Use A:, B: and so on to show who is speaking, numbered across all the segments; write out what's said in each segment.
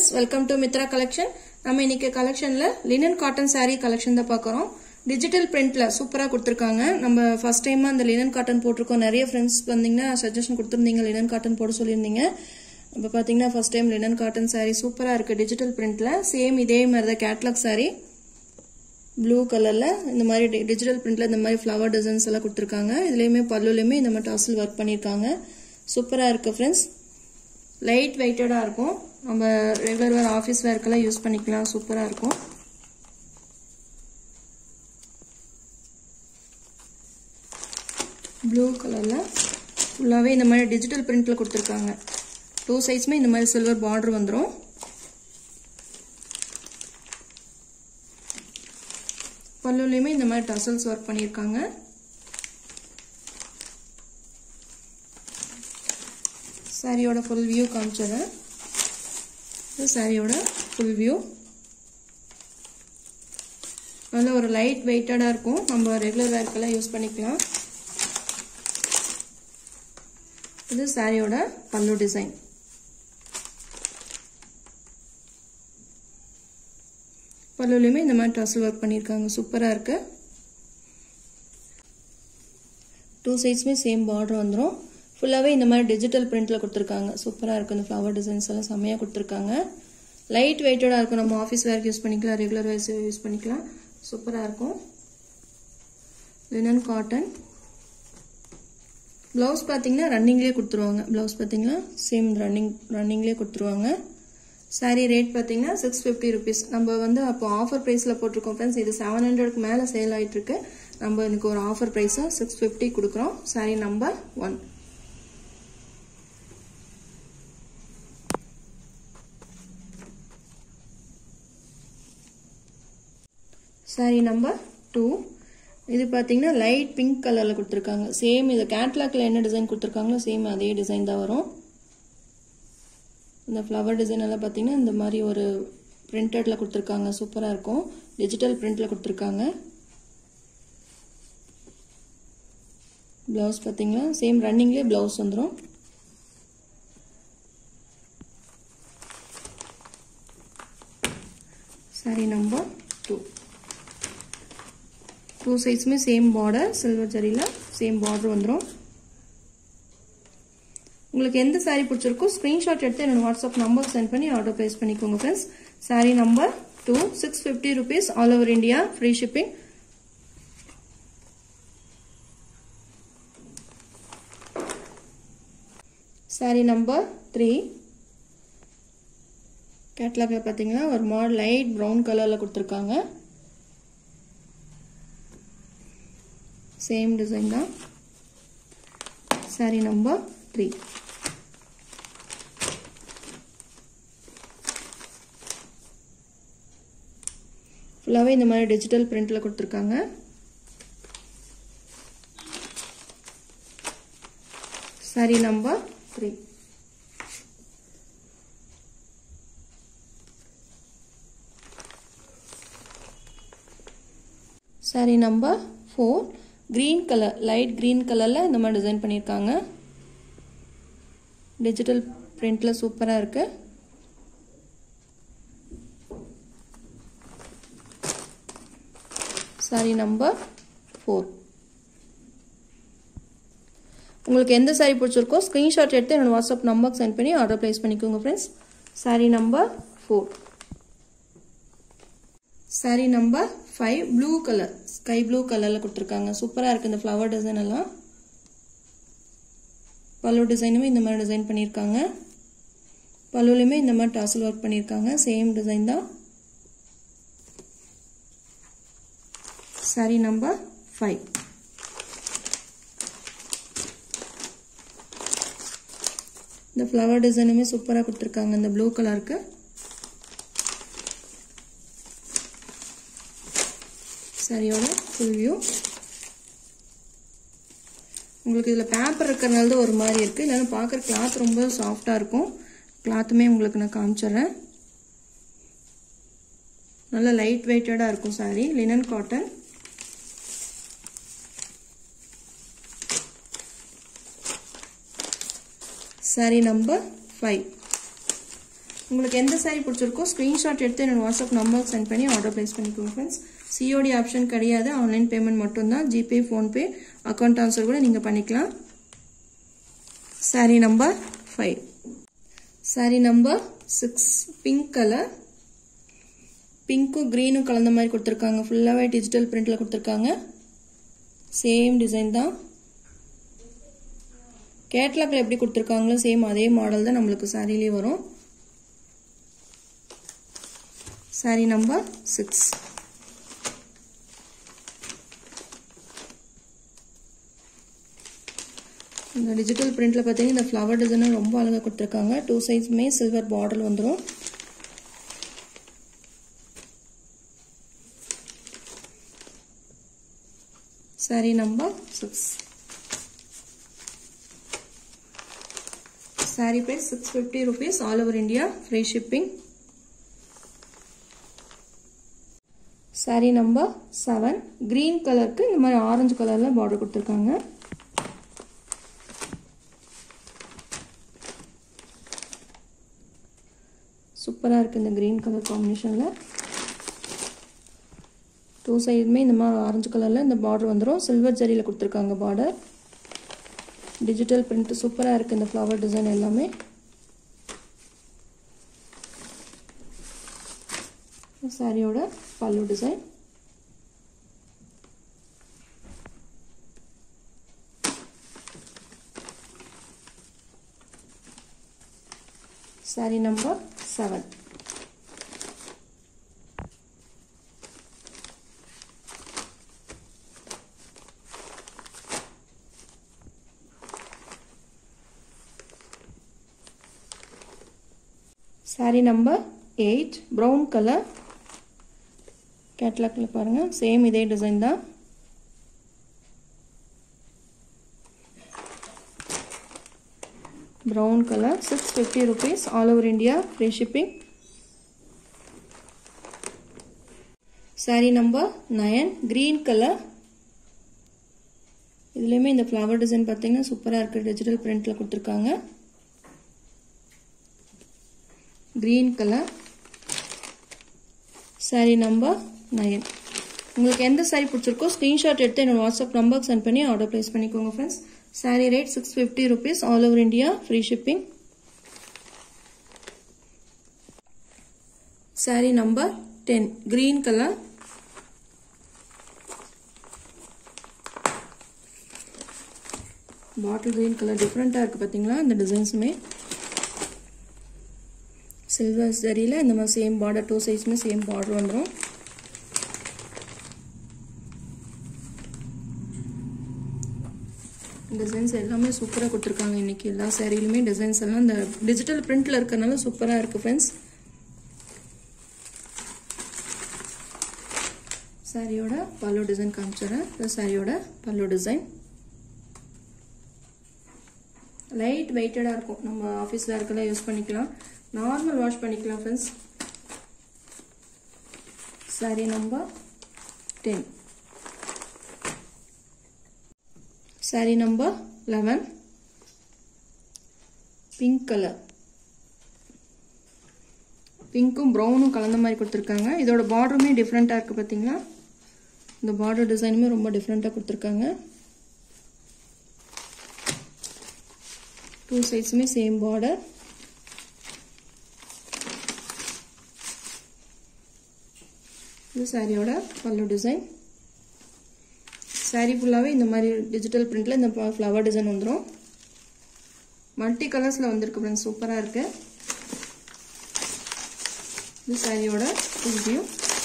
A: friends welcome to Mithra collection நம்ம இன்னைக்கு கலெக்ஷன்ல லினன் காட்டன் saree கலெக்ஷன் தான் பார்க்குறோம் டிஜிட்டல் பிரிண்ட்ல சூப்பராக கொடுத்துருக்காங்க நம்ம ஃபர்ஸ்ட் டைமா அந்த லினன் காட்டன் போட்டிருக்கோம் நிறைய ஃப்ரெண்ட்ஸ் வந்தீங்கன்னா சஜஷன் கொடுத்துருந்தீங்க லினன் காட்டன் போட சொல்லியிருந்தீங்க இப்போ பார்த்தீங்கன்னா first time linen cotton saree சூப்பராக இருக்கு டிஜிட்டல் பிரிண்ட்ல சேம் இதே மாதிரி தான் கேட்லாக் saree ப்ளூ கலர்ல இந்த மாதிரி டிஜிட்டல் பிரிண்ட்ல இந்த மாதிரி ஃப்ளவர் டிசைன்ஸ் எல்லாம் கொடுத்துருக்காங்க இதுலயுமே பல்லுலயுமே இந்த மாதிரி டாசல் ஒர்க் பண்ணியிருக்காங்க சூப்பரா இருக்கு ஃப்ரெண்ட்ஸ் லைட் வெயிட்டடா இருக்கும் நம்ம ரெகுலர் வேர் ஆஃபீஸ் வேர்க்கெல்லாம் யூஸ் பண்ணிக்கலாம் சூப்பரா இருக்கும் ப்ளூ கலர்ல ஃபுல்லாவே இந்த மாதிரி டிஜிட்டல் பிரிண்ட்ல கொடுத்துருக்காங்க டூ சைஸ்மே இந்த மாதிரி சில்வர் பார்டர் வந்துடும் பல்லுலையுமே இந்த மாதிரி டசல்ஸ் ஒர்க் பண்ணியிருக்காங்க சாரியோட ஃபுல் வியூ காமிச்சிடுறேன் இது சாரியோட ஃபுல் வியூ நல்ல ஒரு லைட் வெயிட்டடாக இருக்கும் நம்ம ரெகுலர் வேர்க்கெல்லாம் யூஸ் பண்ணிக்கலாம் இது சாரியோட பல்லு டிசைன் பல்லுலையுமே இந்த மாதிரி டசல் ஒர்க் பண்ணியிருக்காங்க சூப்பராக இருக்கு டூ சைட்ஸுமே சேம் பார்டர் வந்துடும் ஃபுல்லாகவே இந்த மாதிரி டிஜிட்டல் பிரிண்டில் கொடுத்துருக்காங்க சூப்பராக இருக்கும் இந்த ஃப்ளவர் டிசைன்ஸ் எல்லாம் செம்மையாக கொடுத்துருக்காங்க லைட் வெயிட்டடாக இருக்கும் நம்ம ஆஃபீஸ் வேர்க்கு யூஸ் பண்ணிக்கலாம் ரெகுலர் வேர்ஸ் யூஸ் பண்ணிக்கலாம் சூப்பராக இருக்கும் லினன் காட்டன் ப்ளவுஸ் பார்த்தீங்கன்னா ரன்னிங்லேயே கொடுத்துருவாங்க ப்ளவுஸ் பார்த்தீங்கன்னா சேம் ரன்னிங் ரன்னிங்லேயே கொடுத்துருவாங்க சாரீ ரேட் பார்த்தீங்கன்னா சிக்ஸ் ஃபிஃப்டி ருபீஸ் நம்ம வந்து அப்போ ஆஃபர் ப்ரைஸில் போட்டிருக்கோம் ஃப்ரெண்ட்ஸ் இது செவன் ஹண்ட்ரட்க்கு மேலே சேல் ஆகிட்டு இருக்கு நம்ம இன்னைக்கு ஒரு ஆஃபர் ப்ரைஸாக சிக்ஸ் ஃபிஃப்டி கொடுக்குறோம் saree number one saree number two இது பார்த்தீங்கன்னா லைட் பிங்க் கலரில் கொடுத்துருக்காங்க சேம் இது கேட்லாக்ல என்ன டிசைன் கொடுத்துருக்காங்களோ சேம் அதே டிசைன் தான் வரும் இந்த ஃப்ளவர் டிசைன் எல்லாம் பார்த்தீங்கன்னா இந்த மாதிரி ஒரு பிரிண்டட்ல கொடுத்துருக்காங்க சூப்பராக இருக்கும் டிஜிட்டல் பிரிண்ட்ல கொடுத்துருக்காங்க ப்ளவுஸ் பார்த்தீங்கன்னா சேம் ரன்னிங்லேயே ப்ளவுஸ் வந்துடும் சாரி நம்பர் டூ டூ சைஸுமே சேம் பார்டர் சில்வர் ஜரியில் சேம் பார்டர் வந்துடும் உங்களுக்கு எந்த சாரீ பிடிச்சிருக்கோ ஸ்க்ரீன்ஷாட் எடுத்து என்னோட வாட்ஸ்அப் நம்பர் சென்ட் பண்ணி ஆர்டர் ப்ளேஸ் பண்ணிக்கோங்க friends saree number two six fifty rupees all over India free shipping saree number three கேட்லாக்ல பார்த்தீங்கன்னா ஒரு மாடல் லைட் ப்ரௌன் கலரில் கொடுத்துருக்காங்க சேம் டிசைன் தான் சாரீ நம்பர் த்ரீ ஃபுல்லாகவே இந்த மாதிரி டிஜிட்டல் பிரிண்டில் கொடுத்துருக்காங்க saree number three saree number four green colour light green கலரில் இந்த மாதிரி டிசைன் பண்ணியிருக்காங்க டிஜிட்டல் பிரிண்டில் சூப்பராக இருக்குது சாரி நம்பர் ஃபோர் உங்களுக்கு எந்த சாரீ பிடிச்சிருக்கோ ஸ்க்ரீன்ஷாட் எடுத்து என்னோட வாட்ஸ்அப் நம்பருக்கு சென்ட் பண்ணி ஆர்டர் ப்ளேஸ் பண்ணிக்கோங்க friends saree number four saree number five blue colour sky blue கலரில் கொடுத்துருக்காங்க சூப்பராக இருக்குது இந்த ஃப்ளவர் டிசைன் எல்லாம் பல்லு டிசைனுமே இந்த மாதிரி டிசைன் பண்ணியிருக்காங்க பல்லுலையுமே இந்த மாதிரி டாசல் ஒர்க் பண்ணியிருக்காங்க சேம் டிசைன் தான் சாரி நம்பர் ஃபைவ் இந்த ஃப்ளவர் டிசைனுமே சூப்பராக கொடுத்துருக்காங்க இந்த ப்ளூ கலருக்கு சரியோட ஃபுல் வியூ உங்களுக்கு இதில் பேப்பர் இருக்கிறனால தான் ஒரு மாதிரி இருக்குது இல்லைன்னா பார்க்குற கிளாத் ரொம்ப சாஃப்டாக இருக்கும் கிளாத்துமே உங்களுக்கு நான் காமிச்சிட்றேன் நல்ல லைட் வெயிட்டடாக இருக்கும் saree linen cotton saree number five உங்களுக்கு எந்த சாரி பிடிச்சிருக்கோ ஸ்க்ரீன்ஷாட் எடுத்து என்னோட வாட்ஸ்அப் நம்பருக்கு சென்ட் பண்ணி ஆர்டர் ப்ளேஸ் பண்ணிக்கோங்க ஃப்ரெண்ட்ஸ் சிஓடி ஆப்ஷன் கிடையாது ஆன்லைன் பேமெண்ட் மட்டும்தான் ஜிபே ஃபோன்பே அக்கௌண்ட் ட்ரான்ஸ்ஃபர் கூட நீங்கள் பண்ணிக்கலாம் saree number five saree number six pink colour பிங்க்கும் க்ரீனும் கலந்த மாதிரி கொடுத்துருக்காங்க ஃபுல்லாகவே டிஜிட்டல் பிரிண்டில் கொடுத்துருக்காங்க சேம் டிசைன் தான் கேட்லாக்ல எப்படி கொடுத்துருக்காங்களோ சேம் அதே மாடல் தான் நம்மளுக்கு சாரிலேயே வரும் சாரி நம்பர் சிக்ஸ் இந்த டிஜிட்டல் பிரிண்ட்ல பார்த்தீங்கன்னா இந்த ஃப்ளவர் டிசைனும் ரொம்ப அழகாக கொடுத்துருக்காங்க டூ சைட்ஸுமே சில்வர் பார்டர் வந்துடும் saree number six saree price six fifty rupees all over India free shipping saree number seven green கலருக்கு இந்த மாதிரி ஆரஞ்சு கலரில் பார்டர் கொடுத்துருக்காங்க சூப்பராக இருக்குது இந்த க்ரீன் கலர் காம்பினேஷனில் டூ சைடுமே இந்த மாதிரி ஆரஞ்சு கலரில் இந்த பார்டர் வந்துடும் சில்வர் ஜரியில் கொடுத்துருக்காங்க பார்டர் டிஜிட்டல் பிரிண்ட் சூப்பராக இருக்குது இந்த ஃப்ளவர் டிசைன் எல்லாமே சாரியோட பல்லு design saree number seven saree number eight brown colour கேட்லாக்ல பாருங்க சேம் இதே டிசைன் தான் brown colour six fifty rupees all over India free shipping saree number nine green colour இதுலேயுமே இந்த ஃப்ளவர் டிசைன் பார்த்தீங்கன்னா சூப்பராக இருக்குது டிஜிட்டல் பிரிண்டில் கொடுத்துருக்காங்க green colour saree number nine உங்களுக்கு எந்த சாரி பிடிச்சிருக்கோ ஸ்க்ரீன்ஷாட் எடுத்து என்னோட வாட்ஸ்அப் நம்பருக்கு சென்ட் பண்ணி ஆர்டர் ப்ளேஸ் பண்ணிக்கோங்க friends saree rate six fifty rupees all over India free shipping saree number ten green colour bottle green colour டிஃப்ரெண்ட்டாக இருக்குது பார்த்தீங்களா இந்த டிசைன்ஸுமே சில்வர் சரியில் இந்த மாதிரி சேம் பார்டர் டூ சைஸுமே சேம் பார்டர் வந்துடும் டிசைன்ஸ் எல்லாமே சூப்பராக கொடுத்துருக்காங்க இன்றைக்கி எல்லா சேரீலுமே டிசைன்ஸ் எல்லாம் இந்த டிஜிட்டல் பிரிண்டில் இருக்கறனால சூப்பராக இருக்குது ஃப்ரெண்ட்ஸ் சாரியோட பல்லு டிசைன் காமிச்சிடுறேன் இந்த சாரியோட பல்லு டிசைன் லைட் வெயிட்டடாக இருக்கும் நம்ம ஆஃபீஸ் வேர்க்கெல்லாம் யூஸ் பண்ணிக்கலாம் நார்மல் வாஷ் பண்ணிக்கலாம் friends saree number ten saree number eleven pink colour பிங்க்கும் ப்ரௌனும் கலந்த மாதிரி கொடுத்துருக்காங்க இதோட பார்டருமே டிஃப்ரெண்ட்டாக இருக்குது பார்த்தீங்களா இந்த பார்டர் டிசைனுமே ரொம்ப டிஃப்ரெண்ட்டாக கொடுத்துருக்காங்க டூ சைட்ஸுமே சேம் பார்டர் இது சாரியோட பல்லு டிசைன் சாரி ஃபுல்லாகவே இந்த மாதிரி டிஜிட்டல் பிரிண்டில் இந்த ஃப்ளவர் டிசைன் வந்துடும் மல்டி கலர்ஸில் வந்திருக்கு ஃப்ரெண்ட்ஸ் சூப்பராக இருக்குது இது சாரியோட ரிவ்யூ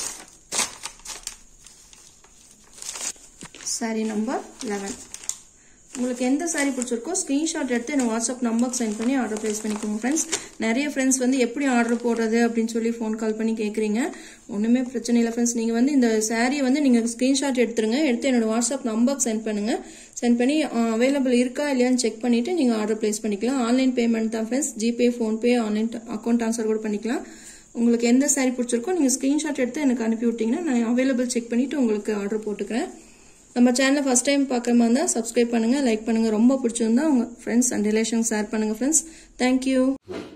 A: சாரி நம்பர் லெவன் உங்களுக்கு எந்த சாரி பிடிச்சிருக்கோ ஸ்க்ரீன்ஷாட் எடுத்து எனக்கு வாட்ஸ்அப் நம்பருக்கு சென்ட் பண்ணி ஆர்டர் ப்ளேஸ் பண்ணிக்கோங்க ஃப்ரெண்ட்ஸ் நிறைய ஃப்ரெண்ட்ஸ் வந்து எப்படி ஆர்டர் போடுறது அப்படின்னு சொல்லி ஃபோன் கால் பண்ணி கேட்குறீங்க ஒன்றுமே பிரச்சனை இல்லை ஃப்ரெண்ட்ஸ் நீங்கள் வந்து இந்த சாரியை வந்து நீங்கள் ஸ்க்ரீன்ஷாட் எடுத்துருங்க எடுத்து என்னோட வாட்ஸ்அப் நம்பருக்கு சென்ட் பண்ணுங்கள் சென்ட் பண்ணி அவைலபிள் இருக்கா இல்லையான்னு செக் பண்ணிவிட்டு நீங்கள் ஆர்டர் ப்ளேஸ் பண்ணிக்கலாம் ஆன்லைன் பேமெண்ட் தான் friends GPay PhonePe online account transfer கூட பண்ணிக்கலாம் உங்களுக்கு எந்த சாரி பிடிச்சிருக்கோ நீங்கள் ஸ்க்ரீன்ஷாட் எடுத்து எனக்கு அனுப்பி விட்டீங்கன்னா நான் அவைலபிள் செக் பண்ணிவிட்டு உங்களுக்கு ஆர்டர் போட்டுக்கிறேன் நம்ம சேனலை ஃபஸ்ட் டைம் பார்க்குற மாதிரி இருந்தால் சப்ஸ்கிரைப் பண்ணுங்கள் லைக் பண்ணுங்கள் ரொம்ப பிடிச்சிருந்தா உங்கள் ஃப்ரெண்ட்ஸ் அண்ட் ரிலேஷன் ஷேர் பண்ணுங்கள் ஃப்ரெண்ட்ஸ் தேங்க்யூ